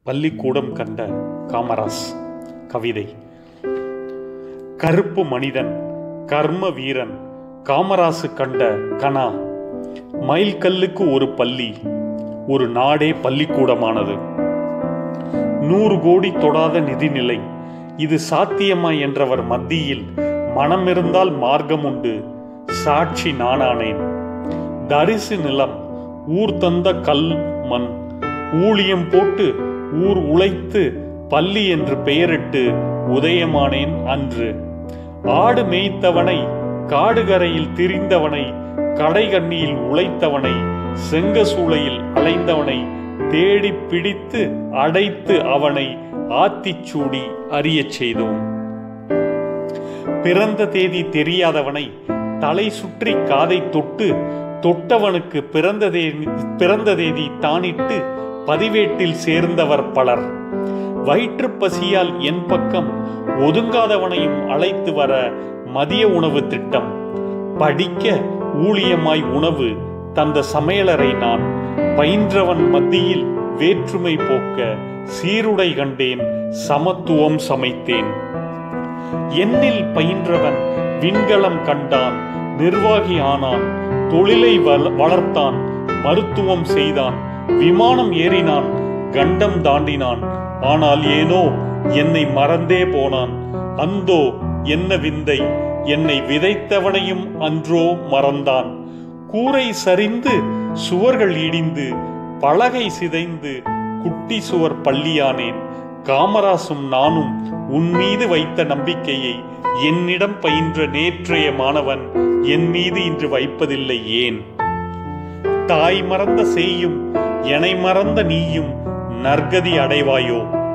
பள்ளிக்கூடம் கண்ட காமராஸ் கவிதை கருப்பு மனிதன் கர்ம வீரன் காமராசு கண்ட கனா மைல்கல்லுக்கு ஒரு பள்ளி ஒரு நாடே பள்ளிக்கூடமானது நூறு கோடி தொடாத நிதிநிலை இது சாத்தியமா என்றவர் மத்தியில் மனமிருந்தால் மார்க்கம் உண்டு சாட்சி நானானேன் தரிசு நிலம் ஊர் தந்த கல் மண் ஊழியம் போட்டு ஊர் உழைத்து பள்ளி என்று பெயரிட்டு உதயமானேன் அன்று ஆடு மேய்த்தவனை காடுகரையில் திரிந்தவனை கடைகண்ணியில் உழைத்தவனை செங்கசூளையில் அலைந்தவனை தேடி பிடித்து அடைத்து அவனை ஆத்திச்சூடி அறியச் செய்தோம் பிறந்த தேதி தெரியாதவனை தலை சுற்றி காதை தொட்டு தொட்டவனுக்கு பிறந்த தேதி பிறந்த தேதி தானிட்டு பதிவேட்டில் சேர்ந்தவர் பலர் வயிற்று பசியால் என் பக்கம் ஒதுங்காதவனையும் அழைத்து வர மதிய உணவு திட்டம் படிக்க ஊழியமாய் உணவு தந்த சமையலறை நான் பயின்றவன் மத்தியில் வேற்றுமை போக்க சீருடை கண்டேன் சமத்துவம் சமைத்தேன் என்னில் பயின்றவன் விண்கலம் கண்டான் நிர்வாகி ஆனான் தொழிலை வள- வளர்த்தான் மருத்துவம் செய்தான் விமானம் ஏறினான் கண்டம் தாண்டினான் ஆனால் ஏனோ என்னை மறந்தே போனான் அந்தோ என்ன விந்தை என்னை விதைத்தவனையும் அன்றோ மறந்தான் கூரை சரிந்து சுவர்கள் இடிந்து பலகை சிதைந்து குட்டி சுவர் பள்ளியானேன் காமராசும் நானும் உன் மீது வைத்த நம்பிக்கையை என்னிடம் பயின்ற நேற்றைய மாணவன் என் மீது இன்று வைப்பதில்லை ஏன் தாய் மறந்த செய்யும் எனை மறந்த நீயும் நற்கதி அடைவாயோ